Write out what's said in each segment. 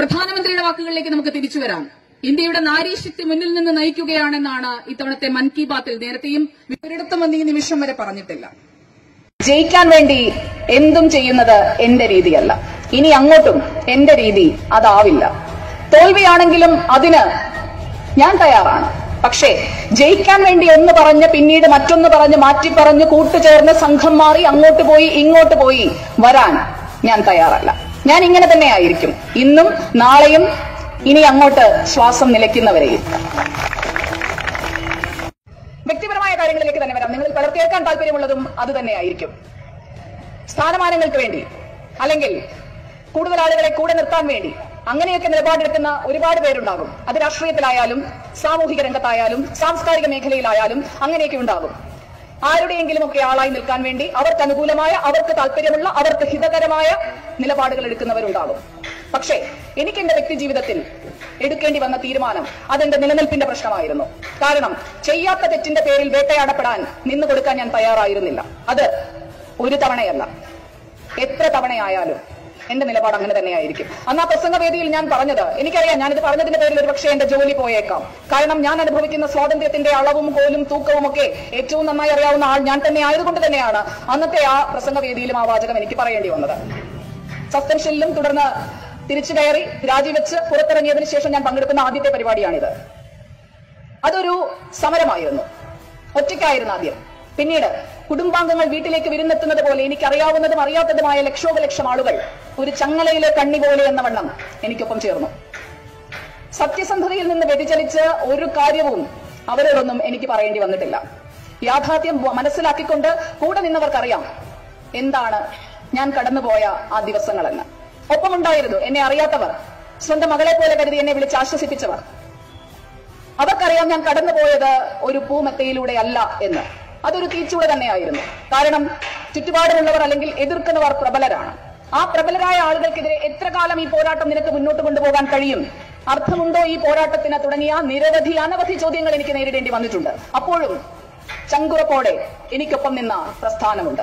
പ്രധാനമന്ത്രിയുടെ വാക്കുകളിലേക്ക് നമുക്ക് തിരിച്ചു വരാം ഇന്ത്യയുടെ നാരീശക്തി മുന്നിൽ നിന്ന് നയിക്കുകയാണെന്നാണ് ഇത്തവണത്തെ മൻ കി ബാത്തിൽ നേരത്തെയും ഒരിടത്തും വന്ന് ഈ നിമിഷം വരെ പറഞ്ഞിട്ടില്ല ജയിക്കാൻ വേണ്ടി എന്തും ചെയ്യുന്നത് എന്റെ രീതിയല്ല ഇനി അങ്ങോട്ടും എന്റെ രീതി അതാവില്ല തോൽവിയാണെങ്കിലും അതിന് ഞാൻ തയ്യാറാണ് പക്ഷേ ജയിക്കാൻ വേണ്ടി ഒന്ന് പറഞ്ഞ് പിന്നീട് മറ്റൊന്ന് പറഞ്ഞ് മാറ്റി പറഞ്ഞ് കൂട്ടുചേർന്ന് സംഘം മാറി അങ്ങോട്ട് പോയി ഇങ്ങോട്ട് പോയി വരാൻ ഞാൻ തയ്യാറല്ല ഞാൻ ഇങ്ങനെ തന്നെ ആയിരിക്കും ഇന്നും നാളെയും ഇനി അങ്ങോട്ട് ശ്വാസം നിലയ്ക്കുന്നവരെയും വ്യക്തിപരമായ കാര്യങ്ങളിലേക്ക് തന്നെ വരാം നിങ്ങൾ പലർ കേൾക്കാൻ താല്പര്യമുള്ളതും അത് തന്നെയായിരിക്കും സ്ഥാനമാനങ്ങൾക്ക് വേണ്ടി അല്ലെങ്കിൽ കൂടുതൽ ആളുകളെ കൂടെ നിർത്താൻ വേണ്ടി അങ്ങനെയൊക്കെ നിലപാടെടുക്കുന്ന ഒരുപാട് പേരുണ്ടാകും അത് രാഷ്ട്രീയത്തിലായാലും സാമൂഹിക രംഗത്തായാലും സാംസ്കാരിക മേഖലയിലായാലും അങ്ങനെയൊക്കെ ഉണ്ടാകും ആരുടെയെങ്കിലും ഒക്കെ ആളായി നിൽക്കാൻ വേണ്ടി അവർക്ക് അനുകൂലമായ അവർക്ക് താല്പര്യമുള്ള അവർക്ക് ഹിതകരമായ നിലപാടുകൾ എടുക്കുന്നവരുണ്ടാകും പക്ഷേ എനിക്ക് എന്റെ വ്യക്തി ജീവിതത്തിൽ എടുക്കേണ്ടി വന്ന തീരുമാനം അതെന്റെ നിലനിൽപ്പിന്റെ പ്രശ്നമായിരുന്നു കാരണം ചെയ്യാത്ത തെറ്റിന്റെ പേരിൽ വേട്ടയാടപ്പെടാൻ നിന്നു കൊടുക്കാൻ ഞാൻ തയ്യാറായിരുന്നില്ല അത് ഒരു തവണയല്ല എത്ര തവണയായാലും എന്റെ നിലപാട് അങ്ങനെ തന്നെയായിരിക്കും അന്ന് ആ പ്രസംഗവേദിയിൽ ഞാൻ പറഞ്ഞത് എനിക്കറിയാം ഞാനിത് പറഞ്ഞതിന്റെ പേരിൽ ഒരു പക്ഷേ എന്റെ ജോലി പോയേക്കാം കാരണം ഞാൻ അനുഭവിക്കുന്ന സ്വാതന്ത്ര്യത്തിന്റെ അളവും കോലും തൂക്കവും ഒക്കെ ഏറ്റവും നന്നായി അറിയാവുന്ന ആൾ ഞാൻ തന്നെ ആയതുകൊണ്ട് തന്നെയാണ് അന്നത്തെ ആ പ്രസംഗവേദിയിലും ആ വാചകം എനിക്ക് പറയേണ്ടി വന്നത് സസ്പെൻഷനിലും തുടർന്ന് തിരിച്ചു കയറി രാജിവെച്ച് പുറത്തിറങ്ങിയതിനു ശേഷം ഞാൻ പങ്കെടുക്കുന്ന ആദ്യത്തെ പരിപാടിയാണിത് അതൊരു സമരമായിരുന്നു ഒറ്റയ്ക്കായിരുന്നു ആദ്യം പിന്നീട് കുടുംബാംഗങ്ങൾ വീട്ടിലേക്ക് വിരുന്നെത്തുന്നത് പോലെ എനിക്കറിയാവുന്നതും അറിയാത്തതുമായ ലക്ഷോപലക്ഷം ആളുകൾ ഒരു ചങ്ങലയിലെ കണ്ണി പോലെ എന്ന വണ്ണം എനിക്കൊപ്പം ചേർന്നു സത്യസന്ധതയിൽ നിന്ന് വ്യതിചലിച്ച് ഒരു കാര്യവും അവരോടൊന്നും എനിക്ക് പറയേണ്ടി വന്നിട്ടില്ല യാഥാർത്ഥ്യം മനസ്സിലാക്കിക്കൊണ്ട് കൂടെ നിന്നവർക്കറിയാം എന്താണ് ഞാൻ കടന്നുപോയ ആ ദിവസങ്ങളെന്ന് ഒപ്പമുണ്ടായിരുന്നു എന്നെ അറിയാത്തവർ സ്വന്തം മകളെ പോലെ കരുതി എന്നെ വിളിച്ച് ആശ്വസിപ്പിച്ചവർ അവർക്കറിയാം ഞാൻ കടന്നുപോയത് ഒരു പൂമെത്തയിലൂടെ അല്ല എന്ന് അതൊരു തീച്ചൂട തന്നെയായിരുന്നു കാരണം ചുറ്റുപാടുമുള്ളവർ അല്ലെങ്കിൽ എതിർക്കുന്നവർ പ്രബലരാണ് ആ പ്രബലരായ ആളുകൾക്കെതിരെ എത്ര കാലം ഈ പോരാട്ടം നിനക്ക് മുന്നോട്ട് കൊണ്ടുപോകാൻ കഴിയും അർത്ഥമുണ്ടോ ഈ പോരാട്ടത്തിന് തുടങ്ങിയ നിരവധി അനവധി ചോദ്യങ്ങൾ എനിക്ക് നേരിടേണ്ടി വന്നിട്ടുണ്ട് അപ്പോഴും ചങ്കുറപ്പോടെ എനിക്കൊപ്പം നിന്ന പ്രസ്ഥാനമുണ്ട്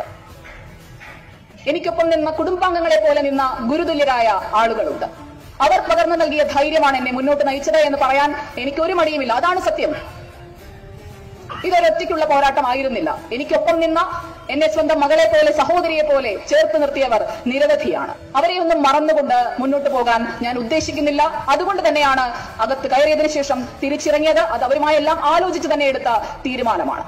എനിക്കൊപ്പം നിന്ന കുടുംബാംഗങ്ങളെ പോലെ നിന്ന ഗുരുതുല്യരായ ആളുകളുണ്ട് അവർ പകർന്നു നൽകിയ ധൈര്യമാണ് എന്നെ മുന്നോട്ട് നയിച്ചത് എന്ന് പറയാൻ എനിക്കൊരു മടിയുമില്ല അതാണ് സത്യം ഇതൊരൊറ്റയ്ക്കുള്ള പോരാട്ടമായിരുന്നില്ല എനിക്കൊപ്പം നിന്ന എന്നെ സ്വന്തം മകളെ പോലെ സഹോദരിയെ പോലെ ചേർത്ത് നിർത്തിയവർ നിരവധിയാണ് അവരെയൊന്നും മറന്നുകൊണ്ട് മുന്നോട്ട് പോകാൻ ഞാൻ ഉദ്ദേശിക്കുന്നില്ല അതുകൊണ്ട് തന്നെയാണ് അകത്ത് കയറിയതിനു ശേഷം തിരിച്ചിറങ്ങിയത് അത് അവരുമായെല്ലാം ആലോചിച്ച് തന്നെ എടുത്ത തീരുമാനമാണ്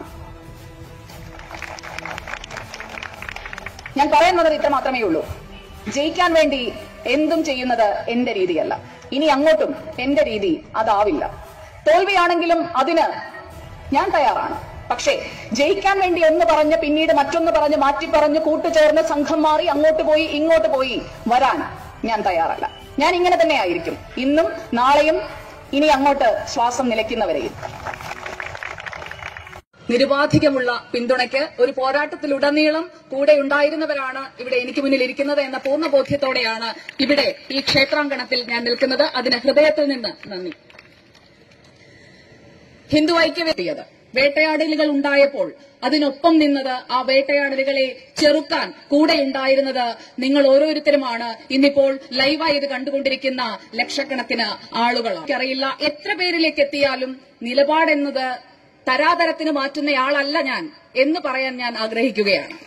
ഞാൻ പറയുന്നത് ഇത്ര മാത്രമേ ഉള്ളൂ ജയിക്കാൻ വേണ്ടി എന്തും ചെയ്യുന്നത് എന്റെ രീതിയല്ല ഇനി അങ്ങോട്ടും എന്റെ രീതി അതാവില്ല തോൽവിയാണെങ്കിലും അതിന് ഞാൻ തയ്യാറാണ് പക്ഷേ ജയിക്കാൻ വേണ്ടി ഒന്ന് പറഞ്ഞ് പിന്നീട് മറ്റൊന്ന് പറഞ്ഞ് മാറ്റി പറഞ്ഞ് കൂട്ടുചേർന്ന് സംഘം മാറി അങ്ങോട്ട് പോയി ഇങ്ങോട്ട് പോയി വരാൻ ഞാൻ തയ്യാറല്ല ഞാൻ ഇങ്ങനെ തന്നെ ആയിരിക്കും ഇന്നും നാളെയും ഇനി അങ്ങോട്ട് ശ്വാസം നിലയ്ക്കുന്നവരെയും നിരുപാധികമുള്ള പിന്തുണയ്ക്ക് ഒരു പോരാട്ടത്തിലുടനീളം കൂടെ ഉണ്ടായിരുന്നവരാണ് ഇവിടെ എനിക്ക് മുന്നിൽ ഇരിക്കുന്നത് എന്ന പൂർണ്ണ ബോധ്യത്തോടെയാണ് ഇവിടെ ഈ ക്ഷേത്രാങ്കണത്തിൽ ഞാൻ നിൽക്കുന്നത് അതിന് ഹൃദയത്തിൽ നിന്ന് നന്ദി ഹിന്ദു ഐക്യവേദിയത് വേട്ടയാടലുകൾ ഉണ്ടായപ്പോൾ അതിനൊപ്പം നിന്നത് ആ വേട്ടയാടലുകളെ ചെറുക്കാൻ കൂടെ ഉണ്ടായിരുന്നത് നിങ്ങൾ ഓരോരുത്തരുമാണ് ഇന്നിപ്പോൾ ലൈവായി ഇത് കണ്ടുകൊണ്ടിരിക്കുന്ന ലക്ഷക്കണക്കിന് ആളുകളാണ് അറിയില്ല എത്ര പേരിലേക്ക് എത്തിയാലും നിലപാടെന്നത് തരാതരത്തിന് മാറ്റുന്നയാളല്ല ഞാൻ എന്ന് പറയാൻ ഞാൻ ആഗ്രഹിക്കുകയാണ്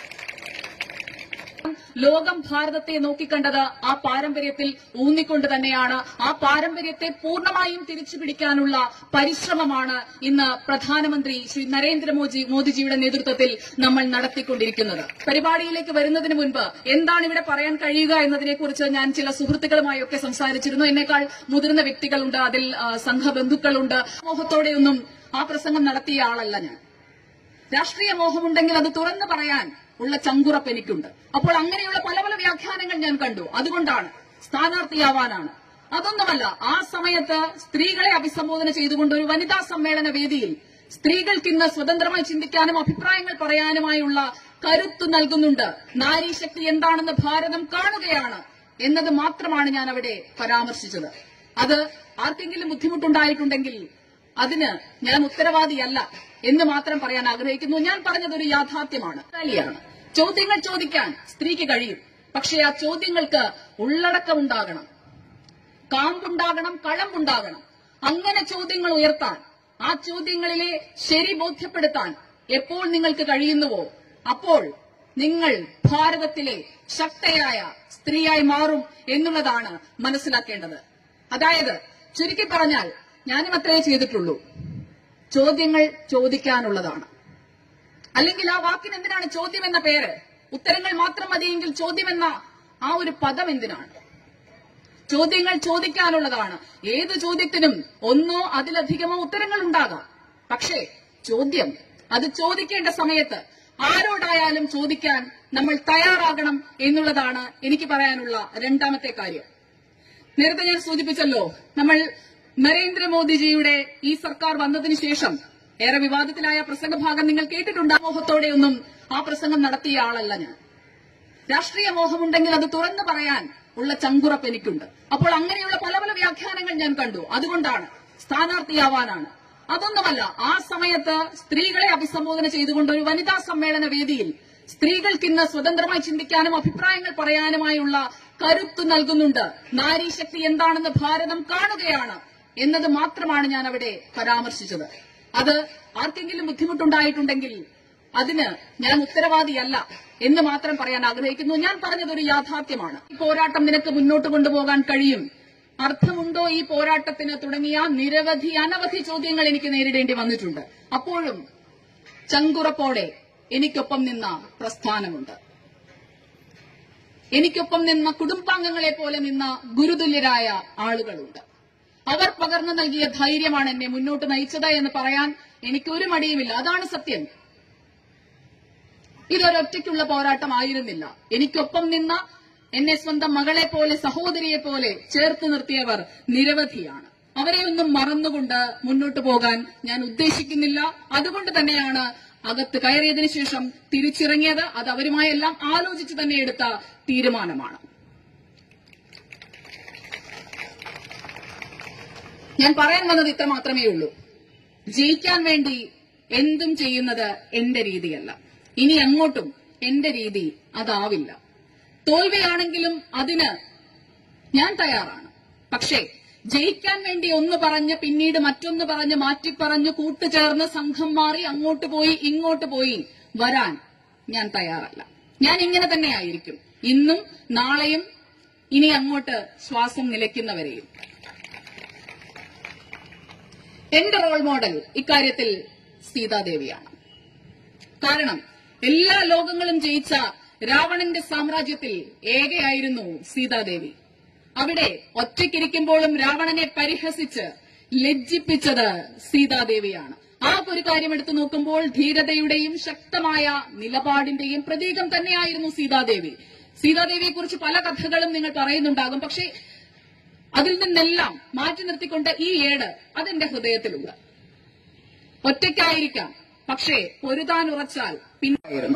ലോകം ഭാരതത്തെ നോക്കിക്കണ്ടത് ആ പാരമ്പര്യത്തിൽ ഊന്നിക്കൊണ്ട് തന്നെയാണ് ആ പാരമ്പര്യത്തെ പൂർണ്ണമായും തിരിച്ചു പിടിക്കാനുള്ള പരിശ്രമമാണ് ഇന്ന് പ്രധാനമന്ത്രി ശ്രീ നരേന്ദ്രമോദി മോദിജിയുടെ നേതൃത്വത്തിൽ നമ്മൾ നടത്തിക്കൊണ്ടിരിക്കുന്നത് പരിപാടിയിലേക്ക് വരുന്നതിന് മുൻപ് എന്താണ് ഇവിടെ പറയാൻ കഴിയുക എന്നതിനെക്കുറിച്ച് ഞാൻ ചില സുഹൃത്തുക്കളുമായൊക്കെ സംസാരിച്ചിരുന്നു എന്നേക്കാൾ മുതിർന്ന വ്യക്തികളുണ്ട് അതിൽ ആ, സംഘബന്ധുക്കളുണ്ട് മോഹത്തോടെയൊന്നും ആ പ്രസംഗം നടത്തിയ ആളല്ല ഞാൻ രാഷ്ട്രീയ മോഹമുണ്ടെങ്കിൽ അത് തുറന്നു പറയാൻ ഉള്ള ചങ്കുറപ്പ് എനിക്കുണ്ട് അപ്പോൾ അങ്ങനെയുള്ള പല പല വ്യാഖ്യാനങ്ങൾ ഞാൻ കണ്ടു അതുകൊണ്ടാണ് സ്ഥാനാർത്ഥിയാവാനാണ് അതൊന്നുമല്ല ആ സമയത്ത് സ്ത്രീകളെ അഭിസംബോധന ചെയ്തുകൊണ്ട് ഒരു വനിതാ സമ്മേളന വേദിയിൽ സ്ത്രീകൾക്ക് ഇന്ന് സ്വതന്ത്രമായി ചിന്തിക്കാനും അഭിപ്രായങ്ങൾ പറയാനുമായുള്ള കരുത്ത് നൽകുന്നുണ്ട് നാരീശക്തി എന്താണെന്ന് ഭാരതം കാണുകയാണ് എന്നത് മാത്രമാണ് ഞാൻ അവിടെ പരാമർശിച്ചത് അത് ആർക്കെങ്കിലും ബുദ്ധിമുട്ടുണ്ടായിട്ടുണ്ടെങ്കിൽ അതിന് ഞാൻ ഉത്തരവാദിയല്ല എന്ന് മാത്രം പറയാൻ ആഗ്രഹിക്കുന്നു ഞാൻ പറഞ്ഞത് ഒരു യാഥാർത്ഥ്യമാണ് ാലിയാണ് ചോദ്യങ്ങൾ ചോദിക്കാൻ സ്ത്രീക്ക് കഴിയും പക്ഷേ ആ ചോദ്യങ്ങൾക്ക് ഉള്ളടക്കം ഉണ്ടാകണം കാമ്പുണ്ടാകണം കളമ്പുണ്ടാകണം അങ്ങനെ ചോദ്യങ്ങൾ ഉയർത്താൻ ആ ചോദ്യങ്ങളിലെ ശരി ബോധ്യപ്പെടുത്താൻ എപ്പോൾ നിങ്ങൾക്ക് കഴിയുന്നുവോ അപ്പോൾ നിങ്ങൾ ഭാരതത്തിലെ ശക്തയായ സ്ത്രീയായി മാറും എന്നുള്ളതാണ് മനസ്സിലാക്കേണ്ടത് അതായത് ചുരുക്കി പറഞ്ഞാൽ ഞാനും അത്രേ ചെയ്തിട്ടുള്ളൂ ചോദ്യങ്ങൾ ചോദിക്കാനുള്ളതാണ് അല്ലെങ്കിൽ ആ വാക്കിന് എന്തിനാണ് ചോദ്യം എന്ന പേര് ഉത്തരങ്ങൾ മാത്രം മതിയെങ്കിൽ ചോദ്യം എന്ന ആ ഒരു പദം എന്തിനാണ് ചോദ്യങ്ങൾ ചോദിക്കാനുള്ളതാണ് ഏത് ചോദ്യത്തിനും ഒന്നോ അതിലധികമോ ഉത്തരങ്ങൾ ഉണ്ടാകാം പക്ഷേ ചോദ്യം അത് ചോദിക്കേണ്ട സമയത്ത് ആരോടായാലും ചോദിക്കാൻ നമ്മൾ തയ്യാറാകണം എന്നുള്ളതാണ് എനിക്ക് പറയാനുള്ള രണ്ടാമത്തെ കാര്യം നേരത്തെ ഞാൻ സൂചിപ്പിച്ചല്ലോ നമ്മൾ നരേന്ദ്രമോദിജിയുടെ ഈ സർക്കാർ വന്നതിന് ശേഷം ഏറെ വിവാദത്തിലായ പ്രസംഗഭാഗം നിങ്ങൾ കേട്ടിട്ടുണ്ട് മോഹത്തോടെയൊന്നും ആ പ്രസംഗം നടത്തിയ ആളല്ല ഞാൻ രാഷ്ട്രീയ മോഹമുണ്ടെങ്കിൽ അത് തുറന്നു പറയാൻ ഉള്ള ചങ്കുറപ്പ് എനിക്കുണ്ട് അപ്പോൾ അങ്ങനെയുള്ള പല പല വ്യാഖ്യാനങ്ങൾ ഞാൻ കണ്ടു അതുകൊണ്ടാണ് സ്ഥാനാർത്ഥിയാവാനാണ് അതൊന്നുമല്ല ആ സമയത്ത് സ്ത്രീകളെ അഭിസംബോധന ചെയ്തുകൊണ്ട് ഒരു വനിതാ സമ്മേളന വേദിയിൽ സ്ത്രീകൾക്ക് ഇന്ന് സ്വതന്ത്രമായി ചിന്തിക്കാനും അഭിപ്രായങ്ങൾ പറയാനുമായുള്ള കരുത്ത് നൽകുന്നുണ്ട് നാരീശക്തി എന്താണെന്ന് ഭാരതം കാണുകയാണ് എന്നത് മാത്രമാണ് ഞാൻ അവിടെ പരാമർശിച്ചത് അത് ആർക്കെങ്കിലും ബുദ്ധിമുട്ടുണ്ടായിട്ടുണ്ടെങ്കിൽ അതിന് ഞാൻ ഉത്തരവാദിയല്ല എന്ന് മാത്രം പറയാൻ ആഗ്രഹിക്കുന്നു ഞാൻ പറഞ്ഞത് ഒരു യാഥാർത്ഥ്യമാണ് ഈ പോരാട്ടം നിനക്ക് മുന്നോട്ട് കൊണ്ടുപോകാൻ കഴിയും അർത്ഥമുണ്ടോ ഈ പോരാട്ടത്തിന് തുടങ്ങിയ നിരവധി അനവധി ചോദ്യങ്ങൾ എനിക്ക് നേരിടേണ്ടി വന്നിട്ടുണ്ട് അപ്പോഴും ചങ്കുറപ്പോടെ എനിക്കൊപ്പം നിന്ന പ്രസ്ഥാനമുണ്ട് എനിക്കൊപ്പം നിന്ന കുടുംബാംഗങ്ങളെ പോലെ നിന്ന ഗുരുതുല്യരായ ആളുകളുണ്ട് അവർ പകർന്നു നൽകിയ ധൈര്യമാണ് എന്നെ മുന്നോട്ട് നയിച്ചത് എന്ന് പറയാൻ എനിക്കൊരു മടിയുമില്ല അതാണ് സത്യം ഇതൊരൊറ്റയ്ക്കുള്ള പോരാട്ടമായിരുന്നില്ല എനിക്കൊപ്പം നിന്ന എന്നെ സ്വന്തം മകളെ പോലെ സഹോദരിയെ പോലെ ചേർത്ത് നിർത്തിയവർ നിരവധിയാണ് അവരെ ഒന്നും മറന്നുകൊണ്ട് മുന്നോട്ട് പോകാൻ ഞാൻ ഉദ്ദേശിക്കുന്നില്ല അതുകൊണ്ട് തന്നെയാണ് അകത്ത് കയറിയതിനു ശേഷം തിരിച്ചിറങ്ങിയത് അത് അവരുമായെല്ലാം ആലോചിച്ച് തന്നെ എടുത്ത തീരുമാനമാണ് ഞാൻ പറയാൻ വന്നത് ഇത്ര മാത്രമേ ഉള്ളൂ ജയിക്കാൻ വേണ്ടി എന്തും ചെയ്യുന്നത് എന്റെ രീതിയല്ല ഇനി അങ്ങോട്ടും എന്റെ രീതി അതാവില്ല തോൽവിയാണെങ്കിലും അതിന് ഞാൻ തയ്യാറാണ് പക്ഷേ ജയിക്കാൻ വേണ്ടി ഒന്ന് പറഞ്ഞ് പിന്നീട് മറ്റൊന്ന് പറഞ്ഞ് മാറ്റിപ്പറഞ്ഞ് കൂട്ടുചേർന്ന് സംഘം മാറി അങ്ങോട്ട് പോയി ഇങ്ങോട്ട് പോയി വരാൻ ഞാൻ തയ്യാറല്ല ഞാൻ ഇങ്ങനെ തന്നെ ആയിരിക്കും ഇന്നും നാളെയും ഇനി അങ്ങോട്ട് ശ്വാസം നിലയ്ക്കുന്നവരെയും എന്റെ റോൾ മോഡൽ ഇക്കാര്യത്തിൽ സീതാദേവിയാണ് കാരണം എല്ലാ ലോകങ്ങളും ജയിച്ച രാവണന്റെ സാമ്രാജ്യത്തിൽ ഏകയായിരുന്നു സീതാദേവി അവിടെ ഒറ്റയ്ക്കിരിക്കുമ്പോഴും രാവണനെ പരിഹസിച്ച് ലജ്ജിപ്പിച്ചത് സീതാദേവിയാണ് ആ ഒരു കാര്യം എടുത്തു നോക്കുമ്പോൾ ധീരതയുടെയും ശക്തമായ നിലപാടിന്റെയും പ്രതീകം തന്നെയായിരുന്നു സീതാദേവി സീതാദേവിയെ കുറിച്ച് പല കഥകളും നിങ്ങൾ പറയുന്നുണ്ടാകും പക്ഷേ അതിൽ നിന്നെല്ലാം മാറ്റി നിർത്തിക്കൊണ്ട് ഈ ഏട് അതെന്റെ ഹൃദയത്തിലുണ്ട് ഒറ്റയ്ക്കായിരിക്കാം പക്ഷേ പൊരുതാൻ ഉറച്ചാൽ പിന്നായിരുന്നു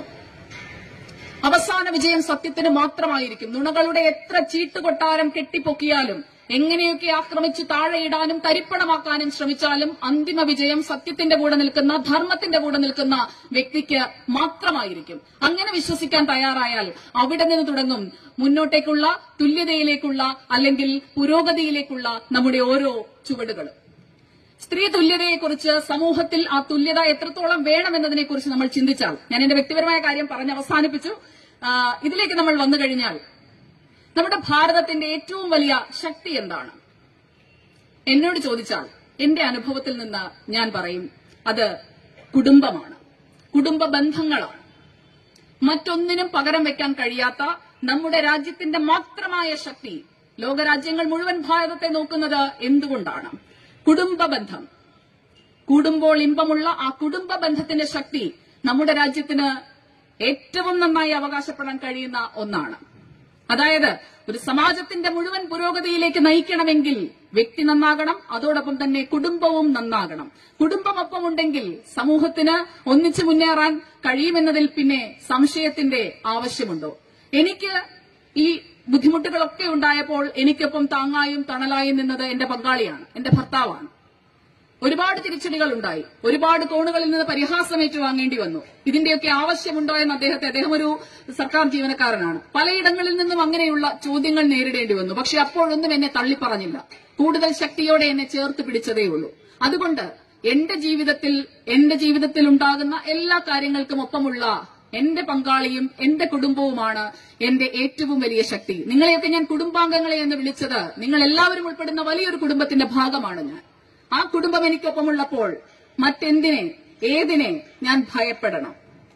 അവസാന വിജയം സത്യത്തിന് മാത്രമായിരിക്കും നുണകളുടെ എത്ര ചീട്ടുകൊട്ടാരം കെട്ടിപ്പൊക്കിയാലും എങ്ങനെയൊക്കെ ആക്രമിച്ച് താഴെയിടാനും തരിപ്പണമാക്കാനും ശ്രമിച്ചാലും അന്തിമ വിജയം സത്യത്തിന്റെ കൂടെ നിൽക്കുന്ന ധർമ്മത്തിന്റെ കൂടെ നിൽക്കുന്ന വ്യക്തിക്ക് മാത്രമായിരിക്കും അങ്ങനെ വിശ്വസിക്കാൻ തയ്യാറായാൽ അവിടെ നിന്ന് തുടങ്ങും മുന്നോട്ടേക്കുള്ള തുല്യതയിലേക്കുള്ള അല്ലെങ്കിൽ പുരോഗതിയിലേക്കുള്ള നമ്മുടെ ഓരോ ചുവടുകളും സ്ത്രീ തുല്യതയെക്കുറിച്ച് സമൂഹത്തിൽ ആ തുല്യത എത്രത്തോളം വേണമെന്നതിനെക്കുറിച്ച് നമ്മൾ ചിന്തിച്ചാൽ ഞാൻ എന്റെ വ്യക്തിപരമായ കാര്യം പറഞ്ഞ് അവസാനിപ്പിച്ചു ആ, ഇതിലേക്ക് നമ്മൾ വന്നു കഴിഞ്ഞാൽ നമ്മുടെ ഭാരതത്തിന്റെ ഏറ്റവും വലിയ ശക്തി എന്താണ് എന്നോട് ചോദിച്ചാൽ എന്റെ അനുഭവത്തിൽ നിന്ന് ഞാൻ പറയും അത് കുടുംബമാണ് കുടുംബ ബന്ധങ്ങളാണ് മറ്റൊന്നിനും പകരം വെക്കാൻ കഴിയാത്ത നമ്മുടെ രാജ്യത്തിന്റെ മാത്രമായ ശക്തി ലോകരാജ്യങ്ങൾ മുഴുവൻ ഭാരതത്തെ നോക്കുന്നത് എന്തുകൊണ്ടാണ് കുടുംബ ബന്ധം കൂടുമ്പോൾ ഇമ്പമുള്ള ആ കുടുംബ ബന്ധത്തിന്റെ ശക്തി നമ്മുടെ രാജ്യത്തിന് ഏറ്റവും നന്നായി അവകാശപ്പെടാൻ കഴിയുന്ന ഒന്നാണ് അതായത് ഒരു സമാജത്തിന്റെ മുഴുവൻ പുരോഗതിയിലേക്ക് നയിക്കണമെങ്കിൽ വ്യക്തി നന്നാകണം അതോടൊപ്പം തന്നെ കുടുംബവും നന്നാകണം കുടുംബമൊപ്പം ഉണ്ടെങ്കിൽ സമൂഹത്തിന് ഒന്നിച്ചു മുന്നേറാൻ കഴിയുമെന്നതിൽ പിന്നെ സംശയത്തിന്റെ ആവശ്യമുണ്ടോ എനിക്ക് ഈ ബുദ്ധിമുട്ടുകളൊക്കെ ഉണ്ടായപ്പോൾ എനിക്കൊപ്പം താങ്ങായും തണലായും നിന്നത് എന്റെ പങ്കാളിയാണ് എന്റെ ഭർത്താവാണ് ഒരുപാട് തിരിച്ചടികൾ ഉണ്ടായി ഒരുപാട് കോണുകളിൽ നിന്ന് പരിഹാസം ഏറ്റുവാങ്ങേണ്ടി വന്നു ഇതിന്റെയൊക്കെ ആവശ്യമുണ്ടോ എന്ന് അദ്ദേഹത്തെ അദ്ദേഹം ഒരു സർക്കാർ ജീവനക്കാരനാണ് പലയിടങ്ങളിൽ നിന്നും അങ്ങനെയുള്ള ചോദ്യങ്ങൾ നേരിടേണ്ടി വന്നു പക്ഷെ അപ്പോഴൊന്നും എന്നെ തള്ളിപ്പറഞ്ഞില്ല കൂടുതൽ ശക്തിയോടെ എന്നെ ചേർത്ത് പിടിച്ചതേ ഉള്ളൂ അതുകൊണ്ട് എന്റെ ജീവിതത്തിൽ എന്റെ ജീവിതത്തിൽ ഉണ്ടാകുന്ന എല്ലാ കാര്യങ്ങൾക്കും ഒപ്പമുള്ള എന്റെ പങ്കാളിയും എന്റെ കുടുംബവുമാണ് എന്റെ ഏറ്റവും വലിയ ശക്തി നിങ്ങളെയൊക്കെ ഞാൻ കുടുംബാംഗങ്ങളെ എന്ന് വിളിച്ചത് നിങ്ങൾ എല്ലാവരും ഉൾപ്പെടുന്ന വലിയൊരു കുടുംബത്തിന്റെ ഭാഗമാണ് ഞാൻ ആ കുടുംബം എനിക്കൊപ്പമുള്ളപ്പോൾ മറ്റെന്തിനെ ഏതിനെ ഞാൻ ഭയപ്പെടണം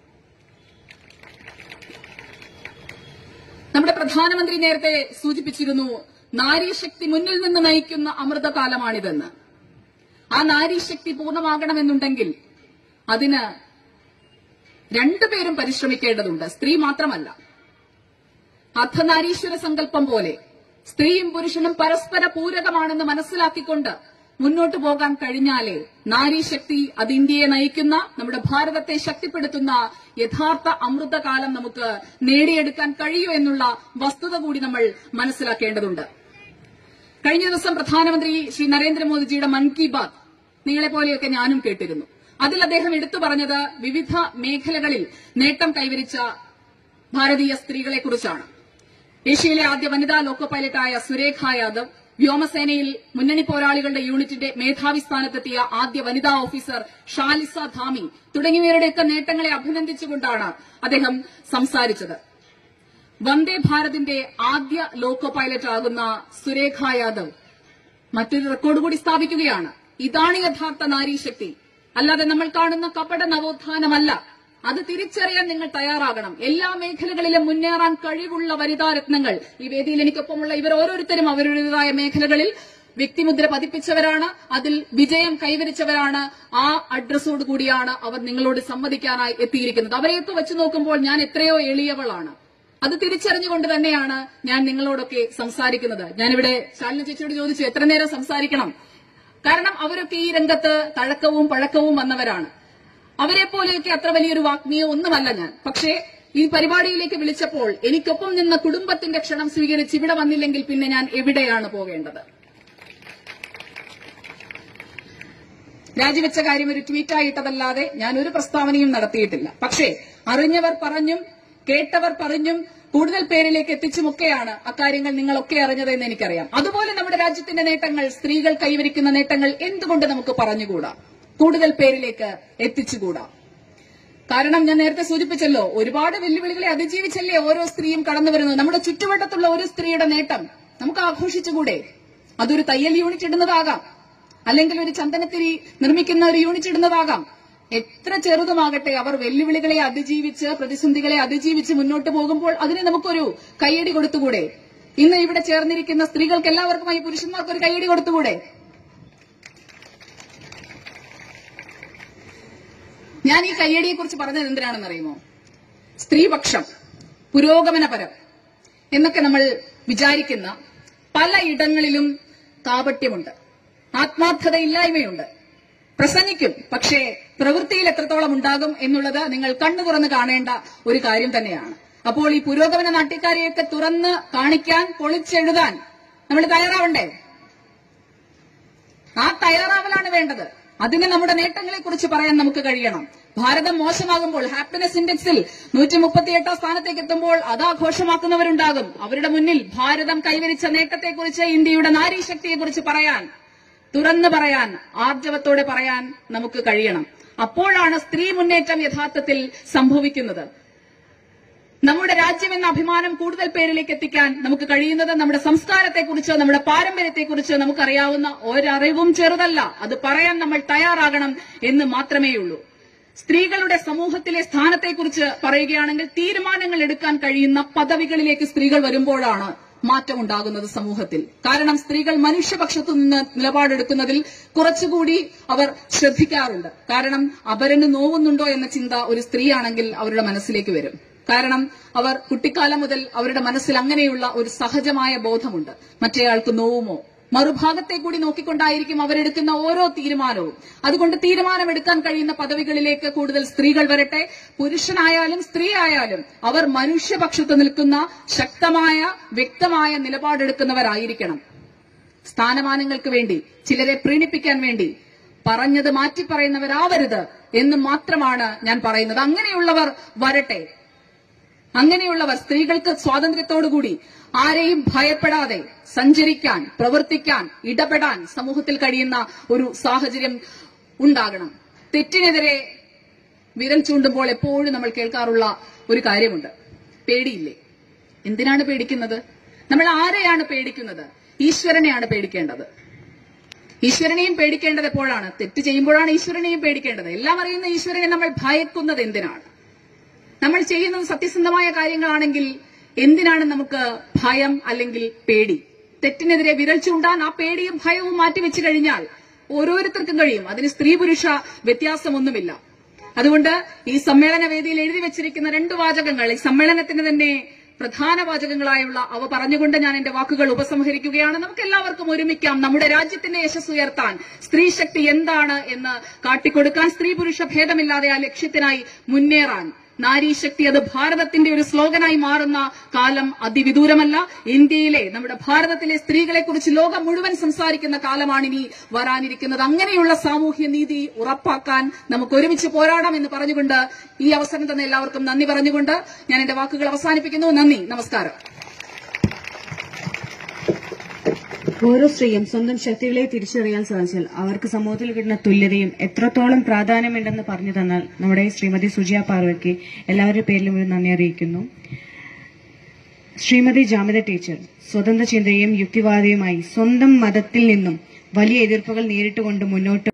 നമ്മുടെ പ്രധാനമന്ത്രി നേരത്തെ സൂചിപ്പിച്ചിരുന്നു നാരീശക്തി മുന്നിൽ നിന്ന് നയിക്കുന്ന അമൃതകാലമാണിതെന്ന് ആ നാരീശക്തി പൂർണ്ണമാകണമെന്നുണ്ടെങ്കിൽ അതിന് രണ്ടുപേരും പരിശ്രമിക്കേണ്ടതുണ്ട് സ്ത്രീ മാത്രമല്ല അർദ്ധനാരീശ്വര സങ്കല്പം പോലെ സ്ത്രീയും പുരുഷനും പരസ്പര പൂരകമാണെന്ന് മനസ്സിലാക്കിക്കൊണ്ട് മുന്നോട്ട് പോകാൻ കഴിഞ്ഞാലേ നാരീശക്തി അത് ഇന്ത്യയെ നയിക്കുന്ന നമ്മുടെ ഭാരതത്തെ ശക്തിപ്പെടുത്തുന്ന യഥാർത്ഥ അമൃതകാലം നമുക്ക് നേടിയെടുക്കാൻ കഴിയൂ എന്നുള്ള വസ്തുത കൂടി നമ്മൾ മനസ്സിലാക്കേണ്ടതുണ്ട് കഴിഞ്ഞ ദിവസം പ്രധാനമന്ത്രി ശ്രീ നരേന്ദ്രമോദിജിയുടെ മൻ കി ബാത് നിങ്ങളെപ്പോലെയൊക്കെ ഞാനും കേട്ടിരുന്നു അതിൽ അദ്ദേഹം എടുത്തു പറഞ്ഞത് വിവിധ മേഖലകളിൽ നേട്ടം കൈവരിച്ച ഭാരതീയ സ്ത്രീകളെ കുറിച്ചാണ് ഏഷ്യയിലെ ആദ്യ വനിതാ ലോക്കോ പൈലറ്റായ സുരേഖ യാദവ് വ്യോമസേനയിൽ മുന്നണി പോരാളികളുടെ യൂണിറ്റിന്റെ മേധാവി സ്ഥാനത്തെത്തിയ ആദ്യ വനിതാ ഓഫീസർ ഷാലിസ ധാമി തുടങ്ങിയവരുടെയൊക്കെ നേട്ടങ്ങളെ അഭിനന്ദിച്ചുകൊണ്ടാണ് അദ്ദേഹം സംസാരിച്ചത് വന്ദേ ഭാരതിന്റെ ആദ്യ ലോക്കോ പൈലറ്റ് ആകുന്ന സുരേഖ യാദവ് മറ്റൊരു റെക്കോർഡ് കൂടി സ്ഥാപിക്കുകയാണ് ഇതാണ് യഥാർത്ഥ നാരീശക്തി അല്ലാതെ നമ്മൾ കാണുന്ന കപട നവോത്ഥാനമല്ല അത് തിരിച്ചറിയാൻ നിങ്ങൾ തയ്യാറാകണം എല്ലാ മേഖലകളിലും മുന്നേറാൻ കഴിവുള്ള വനിതാരത്നങ്ങൾ ഈ വേദിയിൽ എനിക്കൊപ്പമുള്ള ഇവർ ഓരോരുത്തരും അവരുടേതായ മേഖലകളിൽ വ്യക്തിമുദ്ര പതിപ്പിച്ചവരാണ് അതിൽ വിജയം കൈവരിച്ചവരാണ് ആ അഡ്രസ്സോട് കൂടിയാണ് അവർ നിങ്ങളോട് സമ്മതിക്കാനായി എത്തിയിരിക്കുന്നത് അവരെയൊക്കെ വെച്ച് നോക്കുമ്പോൾ ഞാൻ എത്രയോ എളിയവളാണ് അത് തിരിച്ചറിഞ്ഞുകൊണ്ട് തന്നെയാണ് ഞാൻ നിങ്ങളോടൊക്കെ സംസാരിക്കുന്നത് ഞാനിവിടെ ശാലിന ചേച്ചിയോട് ചോദിച്ചു എത്ര നേരം സംസാരിക്കണം കാരണം അവരൊക്കെ ഈ രംഗത്ത് തഴക്കവും പഴക്കവും വന്നവരാണ് അവരെ പോലെയൊക്കെ അത്ര വലിയൊരു വാഗ്മിയോ ഒന്നുമല്ല ഞാൻ പക്ഷേ ഈ പരിപാടിയിലേക്ക് വിളിച്ചപ്പോൾ എനിക്കൊപ്പം നിന്ന കുടുംബത്തിന്റെ ക്ഷണം സ്വീകരിച്ച് ഇവിടെ വന്നില്ലെങ്കിൽ പിന്നെ ഞാൻ എവിടെയാണ് പോകേണ്ടത് രാജിവെച്ച കാര്യം ഒരു ട്വീറ്റായിട്ടതല്ലാതെ ഞാൻ ഒരു പ്രസ്താവനയും നടത്തിയിട്ടില്ല പക്ഷേ അറിഞ്ഞവർ പറഞ്ഞും കേട്ടവർ പറഞ്ഞും കൂടുതൽ പേരിലേക്ക് എത്തിച്ചുമൊക്കെയാണ് അക്കാര്യങ്ങൾ നിങ്ങളൊക്കെ അറിഞ്ഞതെന്ന് എനിക്കറിയാം അതുപോലെ നമ്മുടെ രാജ്യത്തിന്റെ നേട്ടങ്ങൾ സ്ത്രീകൾ കൈവരിക്കുന്ന നേട്ടങ്ങൾ എന്തുകൊണ്ട് നമുക്ക് പറഞ്ഞുകൂടാ കൂടുതൽ പേരിലേക്ക് എത്തിച്ചുകൂടാ കാരണം ഞാൻ നേരത്തെ സൂചിപ്പിച്ചല്ലോ ഒരുപാട് വെല്ലുവിളികളെ അതിജീവിച്ചല്ലേ ഓരോ സ്ത്രീയും കടന്നു വരുന്നത് നമ്മുടെ ചുറ്റുവട്ടത്തുള്ള ഒരു സ്ത്രീയുടെ നേട്ടം നമുക്ക് ആഘോഷിച്ചുകൂടെ അതൊരു തയ്യൽ യൂണിറ്റ് ഇടുന്നതാകാം അല്ലെങ്കിൽ ഒരു ചന്ദനത്തിരി നിർമ്മിക്കുന്ന ഒരു യൂണിറ്റ് ഇടുന്നതാകാം എത്ര ചെറുതുമാകട്ടെ അവർ വെല്ലുവിളികളെ അതിജീവിച്ച് പ്രതിസന്ധികളെ അതിജീവിച്ച് മുന്നോട്ട് പോകുമ്പോൾ അതിന് നമുക്കൊരു കയ്യടി കൊടുത്തുകൂടെ ഇന്ന് ഇവിടെ ചേർന്നിരിക്കുന്ന സ്ത്രീകൾക്ക് എല്ലാവർക്കുമായി പുരുഷന്മാർക്ക് ഒരു കയ്യടി കൊടുത്തുകൂടെ ഞാൻ ഈ കയ്യടിയെ കുറിച്ച് പറഞ്ഞത് എന്തിനാണെന്ന് അറിയുമോ സ്ത്രീപക്ഷം പുരോഗമനപരം എന്നൊക്കെ നമ്മൾ വിചാരിക്കുന്ന പലയിടങ്ങളിലും കാപട്യമുണ്ട് ആത്മാർത്ഥതയില്ലായ്മയുണ്ട് പ്രസംഗിക്കും പക്ഷേ പ്രവൃത്തിയിൽ എത്രത്തോളം ഉണ്ടാകും എന്നുള്ളത് നിങ്ങൾ കണ്ണു തുറന്ന് കാണേണ്ട ഒരു കാര്യം തന്നെയാണ് അപ്പോൾ ഈ പുരോഗമന നാട്യക്കാരെയൊക്കെ തുറന്ന് കാണിക്കാൻ പൊളിച്ചെഴുതാൻ നമ്മൾ തയ്യാറാവണ്ടേ ആ തയ്യാറാവലാണ് വേണ്ടത് അതിന് നമ്മുടെ നേട്ടങ്ങളെ കുറിച്ച് പറയാൻ നമുക്ക് കഴിയണം ഭാരതം മോശമാകുമ്പോൾ ഹാപ്പിനെസ് ഇൻഡെക്സിൽ നൂറ്റി മുപ്പത്തിയെട്ടാം സ്ഥാനത്തേക്ക് എത്തുമ്പോൾ അത് ആഘോഷമാക്കുന്നവരുണ്ടാകും അവരുടെ മുന്നിൽ ഭാരതം കൈവരിച്ച നേട്ടത്തെക്കുറിച്ച് ഇന്ത്യയുടെ നാരീശക്തിയെക്കുറിച്ച് പറയാൻ തുറന്നു പറയാൻ ആർജവത്തോടെ പറയാൻ നമുക്ക് കഴിയണം അപ്പോഴാണ് സ്ത്രീ മുന്നേറ്റം യഥാർത്ഥത്തിൽ സംഭവിക്കുന്നത് നമ്മുടെ രാജ്യം എന്ന അഭിമാനം കൂടുതൽ പേരിലേക്ക് എത്തിക്കാൻ നമുക്ക് കഴിയുന്നത് നമ്മുടെ സംസ്കാരത്തെക്കുറിച്ച് നമ്മുടെ പാരമ്പര്യത്തെക്കുറിച്ച് നമുക്കറിയാവുന്ന ഒരറിവും ചെറുതല്ല അത് പറയാൻ നമ്മൾ തയ്യാറാകണം എന്ന് മാത്രമേ ഉള്ളൂ സ്ത്രീകളുടെ സമൂഹത്തിലെ സ്ഥാനത്തെക്കുറിച്ച് പറയുകയാണെങ്കിൽ തീരുമാനങ്ങൾ എടുക്കാൻ കഴിയുന്ന പദവികളിലേക്ക് സ്ത്രീകൾ വരുമ്പോഴാണ് മാറ്റം ഉണ്ടാകുന്നത് സമൂഹത്തിൽ കാരണം സ്ത്രീകൾ മനുഷ്യപക്ഷത്തു നിന്ന് നിലപാടെടുക്കുന്നതിൽ കുറച്ചുകൂടി അവർ ശ്രദ്ധിക്കാറുണ്ട് കാരണം അപരന് നോവുന്നുണ്ടോ എന്ന ചിന്ത ഒരു സ്ത്രീയാണെങ്കിൽ അവരുടെ മനസ്സിലേക്ക് വരും കാരണം അവർ കുട്ടിക്കാലം മുതൽ അവരുടെ മനസ്സിൽ അങ്ങനെയുള്ള ഒരു സഹജമായ ബോധമുണ്ട് മറ്റേയാൾക്ക് നോവുമോ മറുഭാഗത്തെ കൂടി നോക്കിക്കൊണ്ടായിരിക്കും അവരെടുക്കുന്ന ഓരോ തീരുമാനവും അതുകൊണ്ട് തീരുമാനമെടുക്കാൻ കഴിയുന്ന പദവികളിലേക്ക് കൂടുതൽ സ്ത്രീകൾ വരട്ടെ പുരുഷനായാലും സ്ത്രീ ആയാലും അവർ മനുഷ്യപക്ഷത്ത് നിൽക്കുന്ന ശക്തമായ വ്യക്തമായ നിലപാടെടുക്കുന്നവരായിരിക്കണം സ്ഥാനമാനങ്ങൾക്ക് വേണ്ടി ചിലരെ പ്രീണിപ്പിക്കാൻ വേണ്ടി പറഞ്ഞത് മാറ്റി പറയുന്നവരാവരുത് എന്ന് മാത്രമാണ് ഞാൻ പറയുന്നത് അങ്ങനെയുള്ളവർ വരട്ടെ അങ്ങനെയുള്ളവർ സ്ത്രീകൾക്ക് സ്വാതന്ത്ര്യത്തോടുകൂടി ആരെയും ഭയപ്പെടാതെ സഞ്ചരിക്കാൻ പ്രവർത്തിക്കാൻ ഇടപെടാൻ സമൂഹത്തിൽ കഴിയുന്ന ഒരു സാഹചര്യം ഉണ്ടാകണം തെറ്റിനെതിരെ വിരൽ ചൂണ്ടുമ്പോൾ എപ്പോഴും നമ്മൾ കേൾക്കാറുള്ള ഒരു കാര്യമുണ്ട് പേടിയില്ലേ എന്തിനാണ് പേടിക്കുന്നത് നമ്മൾ ആരെയാണ് പേടിക്കുന്നത് ഈശ്വരനെയാണ് പേടിക്കേണ്ടത് ഈശ്വരനെയും പേടിക്കേണ്ടത് എപ്പോഴാണ് തെറ്റ് ചെയ്യുമ്പോഴാണ് ഈശ്വരനെയും പേടിക്കേണ്ടത് എല്ലാം അറിയുന്ന ഈശ്വരനെ നമ്മൾ ഭയക്കുന്നത് എന്തിനാണ് നമ്മൾ ചെയ്യുന്നത് സത്യസന്ധമായ കാര്യങ്ങളാണെങ്കിൽ എന്തിനാണ് നമുക്ക് ഭയം അല്ലെങ്കിൽ പേടി തെറ്റിനെതിരെ വിരൽ ചൂണ്ടാൻ ആ പേടിയും ഭയവും മാറ്റിവെച്ചു കഴിഞ്ഞാൽ ഓരോരുത്തർക്കും കഴിയും അതിന് സ്ത്രീ പുരുഷ വ്യത്യാസമൊന്നുമില്ല അതുകൊണ്ട് ഈ സമ്മേളന വേദിയിൽ എഴുതി വെച്ചിരിക്കുന്ന രണ്ട് വാചകങ്ങൾ ഈ സമ്മേളനത്തിന് തന്നെ പ്രധാന വാചകങ്ങളായുള്ള അവ പറഞ്ഞുകൊണ്ട് ഞാൻ എന്റെ വാക്കുകൾ ഉപസംഹരിക്കുകയാണ് നമുക്ക് എല്ലാവർക്കും ഒരുമിക്കാം നമ്മുടെ രാജ്യത്തിന്റെ യശസ് ഉയർത്താൻ സ്ത്രീ ശക്തി എന്താണ് എന്ന് കാട്ടിക്കൊടുക്കാൻ സ്ത്രീ പുരുഷ ഭേദമില്ലാതെ ആ ലക്ഷ്യത്തിനായി മുന്നേറാൻ നാരീശക്തി അത് ഭാരതത്തിന്റെ ഒരു സ്ലോഗനായി മാറുന്ന കാലം അതിവിദൂരമല്ല ഇന്ത്യയിലെ നമ്മുടെ ഭാരതത്തിലെ സ്ത്രീകളെ കുറിച്ച് ലോകം മുഴുവൻ സംസാരിക്കുന്ന കാലമാണ് ഇനി വരാനിരിക്കുന്നത് അങ്ങനെയുള്ള സാമൂഹ്യ നീതി ഉറപ്പാക്കാൻ നമുക്ക് ഒരുമിച്ച് പോരാടാം എന്ന് പറഞ്ഞുകൊണ്ട് ഈ അവസരം തന്നെ എല്ലാവർക്കും നന്ദി പറഞ്ഞുകൊണ്ട് ഞാൻ എന്റെ വാക്കുകൾ അവസാനിപ്പിക്കുന്നു നന്ദി നമസ്കാരം ഓരോ സ്ത്രീയും സ്വന്തം ശക്തികളെ തിരിച്ചറിയാൻ സാധിച്ചാൽ അവർക്ക് സമൂഹത്തിൽ കിട്ടുന്ന തുല്യതയും എത്രത്തോളം പ്രാധാന്യമുണ്ടെന്ന് പറഞ്ഞു തന്നാൽ നമ്മുടെ ശ്രീമതി സുജിയ പാർവയ്ക്ക് എല്ലാവരുടെ പേരിലും ഒരു നന്ദി അറിയിക്കുന്നു ശ്രീമതി ജാമിത ടീച്ചർ സ്വതന്ത്ര ചിന്തയും യുക്തിവാദിയുമായി സ്വന്തം മതത്തിൽ നിന്നും വലിയ എതിർപ്പുകൾ നേരിട്ടുകൊണ്ട് മുന്നോട്ട്